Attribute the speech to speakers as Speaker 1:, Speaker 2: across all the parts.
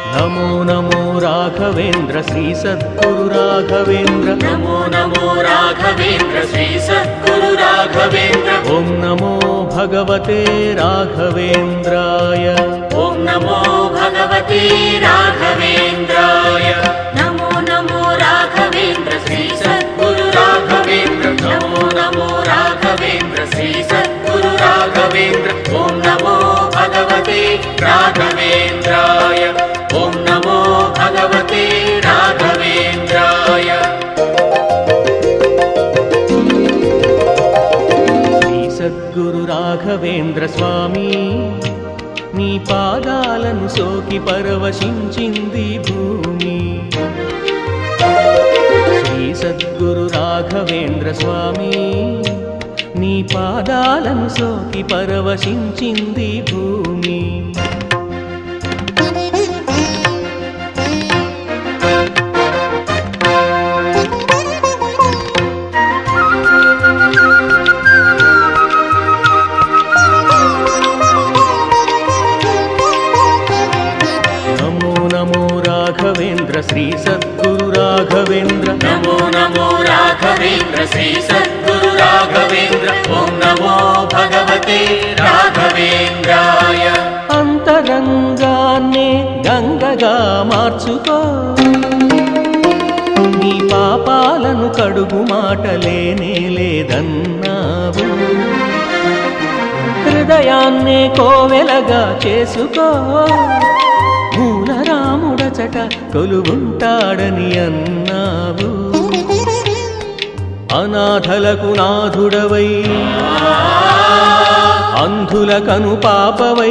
Speaker 1: నమో నమో రాఘవేంద్ర శ్రీ సద్గురు రాఘవేంద్ర
Speaker 2: నమో నమో రాఘవేంద్ర శ్రీ సద్గురు రాఘవేంద్ర
Speaker 1: ఓం నమో భగవతే రాఘవేంద్రాయ
Speaker 2: ఓం నమో భగవతే రాఘవేంద్రాయ నమో నమో రాఘవేంద్ర శ్రీ సద్గురు రాఘవేంద్ర నమో నమో రాఘవేంద్ర శ్రీ సద్గురు రాఘవేంద్ర ఓం నమో భగవతే రాఘవేంద్రాయ ఓం నమో భగవతే రాఘవేంద్రాయ
Speaker 1: శ్రీ సద్గురు రాఘవేంద్ర స్వామి నీ పాదాలను సోకి పరవశించింది భూమి శ్రీ సద్గురు రాఘవేంద్ర స్వామి నీ పాదాలను సోకి పరవశించింది భూమి నమో నమో రాఘవేంద్ర శ్రీ సద్గురు రాఘవేంద్ర
Speaker 2: నమో నమో రాఘవేంద్ర శ్రీ సద్గురు రాఘవేంద్ర ఓం నమో భగవతే రాఘవేంద్రాయ
Speaker 1: అంతరంగాన్నే గంగగా మార్చుకో నీ పాపాలను కడుగు మాటలేనే లేదన్నావు హృదయాన్నే కోవెలగా చేసుకో మూలరాముడచట కొలువుంటాడని అన్నావు అనాథలకు నాథుడవై అంధులకను పాపవై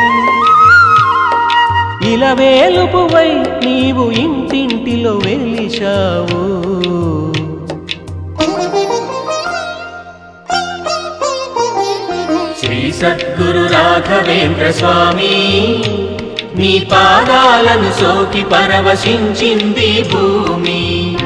Speaker 1: ఇలవేలుపువై నీవు ఇంటింటిలో వెలిశావు
Speaker 2: శ్రీ సద్గురు రాఘవేంద్ర స్వామి నీ పాదాలను సోకి పరవశించింది భూమి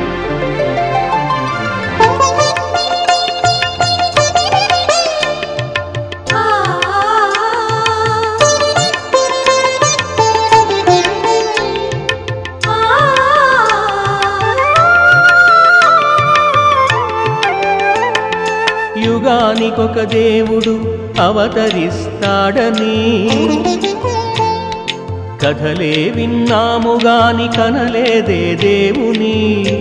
Speaker 1: యుగానికొక దేవుడు అవతరిస్తాడని కథలే విన్నాము గాని కనలేదే దేవుని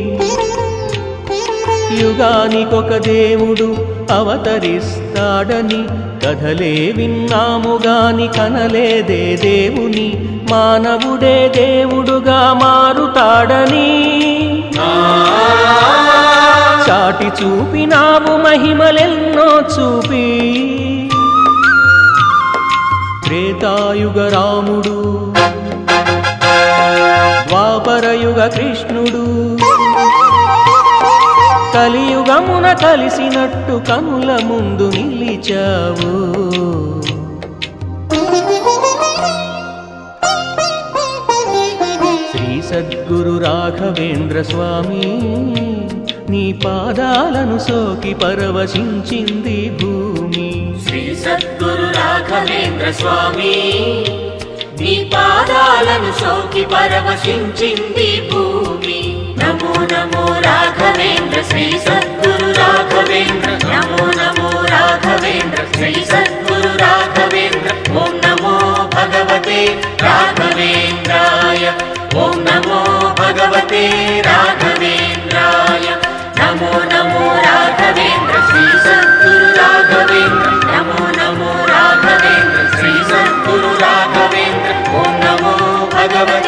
Speaker 1: యుగానికొక దేవుడు అవతరిస్తాడని కథలే విన్నాము గాని కనలేదే దేవుని మానవుడే దేవుడుగా మారుతాడని చాటి చూపినావు మహిమలెన్నో చూపి త్రేతాయుగ రాముడు ద్వాపరయుగ కృష్ణుడు కలియుగమున కలిసినట్టు కనుల ముందు నిలిచావు శ్రీ సద్గురు రాఘవేంద్ర స్వామి నీ పాదాలను సోకి పరవశించింది భూమి
Speaker 2: శ్రీ సద్గురు రాఘవేంద్ర స్వామి నీ పాదాలను సోకి పరవశించింది భూమి నమో నమో రాఘవేంద్ర శ్రీ సద్గురు రాఘవేంద్ర నమో నమో రాఘవేంద్ర శ్రీ సద్గురు రాఘవేంద్ర ఓం నమో భగవతే రాఘవేంద్రాయ ఓం నమో భగవతే రాఘవేంద్రాయ నమో నమో రాఘవేంద్ర శ్రీ సద్గురు రాఘవేంద్ర నమో నమో రాఘవేంద్ర శ్రీ సద్గురు రాఘవేంద్ర ఓం నమో భగవతే